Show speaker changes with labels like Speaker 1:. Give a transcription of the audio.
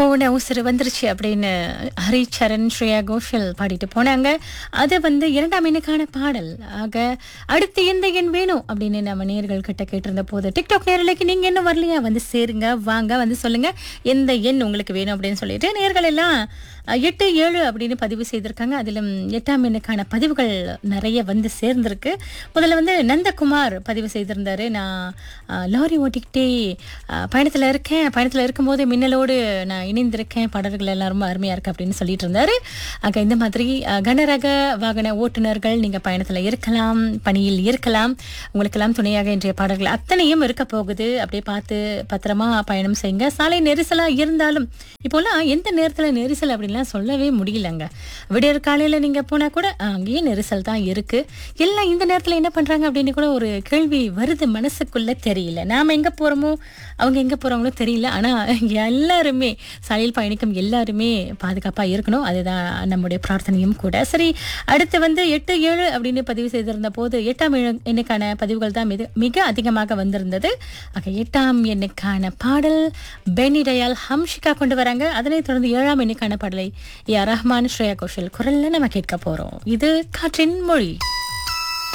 Speaker 1: போன உசுறு வந்துருச்சு அப்படின்னு ஹரிச்சரண் ஸ்ரேயா கோஷல் பாடிட்டு போனாங்க அது வந்து இரண்டாம் எண்ணுக்கான பாடல் ஆக அடுத்து எந்த எண் வேணும் அப்படின்னு நம்ம நேர்கள் கிட்ட கேட்டிருந்த போது டிக்டாக் நேரலைக்கு நீங்க என்ன வரலையா வந்து சேருங்க வாங்க வந்து சொல்லுங்க எந்த எண் உங்களுக்கு வேணும் அப்படின்னு சொல்லிட்டு நேர்கள் எல்லாம் அஹ், எட்டு ஏழு அப்படின்னு பதிவு செய்திருக்காங்க அதிலும் எட்டாம் எண்ணுக்கான பதிவுகள் நிறைய வந்து சேர்ந்திருக்கு முதல்ல வந்து நந்தகுமார் பதிவு செய்திருந்தாரு நான் அஹ், லாரி ஓட்டிக்கிட்டே அஹ், பயணத்துல இருக்கேன் பயணத்துல இருக்கும்போது மின்னலோடு நான் இணைந்திருக்கேன் பாடல்கள் எல்லாம் ரொம்ப அருமையா இருக்கு அப்படின்னு சொல்லிட்டு இருந்தாரு ஆக இந்த மாதிரி அஹ், கனரக வாகன ஓட்டுநர்கள் நீங்க பயணத்துல இருக்கலாம் பணியில் இருக்கலாம் உங்களுக்கெல்லாம் துணையாக இன்றைய பாடல்கள் அத்தனையும் இருக்க போகுது அப்படியே பார்த்து பத்திரமா பயணம் செய்யுங்க சாலை நெரிசலா இருந்தாலும் இப்போலாம் எந்த நேரத்துல நெரிசல் அப்படின்லாம் சொல்லவே முடியலங்க விடியற் காலையில நீங்க போனா கூட அஹ், அங்கேயும் நெரிசல் தான் இருக்கு எல்லாம் இந்த நேரத்துல என்ன பண்றாங்க அப்படின்னு கூட ஒரு கேள்வி வருது மனசுக்குள்ள தெரியல நாம எங்க போறோமோ அவங்க எங்க போறாங்களோ தெரியல ஆனா எல்லாருமே சாலையில் பயணிக்கும் எல்லாருமே பாதுகாப்பா இருக்கணும் அதுதான் நம்முடைய பிரார்த்தனையும் கூட சரி அடுத்து வந்து எட்டு ஏழு அப்படின்னு பதிவு செய்திருந்த போது எட்டாம் எண்ணு- எண்ணுக்கான பதிவுகள் தான் மிக மிக அதிகமாக வந்திருந்தது ஆக எட்டாம் எண்ணுக்கான பாடல் பெனி டயால் ஹம்ஷிகா கொண்டு வராங்க அதனைத் தொடர்ந்து ஏழாம் எண்ணுக்கான பாடலை ஏ ஆர் ரஹ்மான் ஸ்ரேயா கோஷல் குரல்ல நம்ம கேட்க போறோம் இது காற்றின் மொழி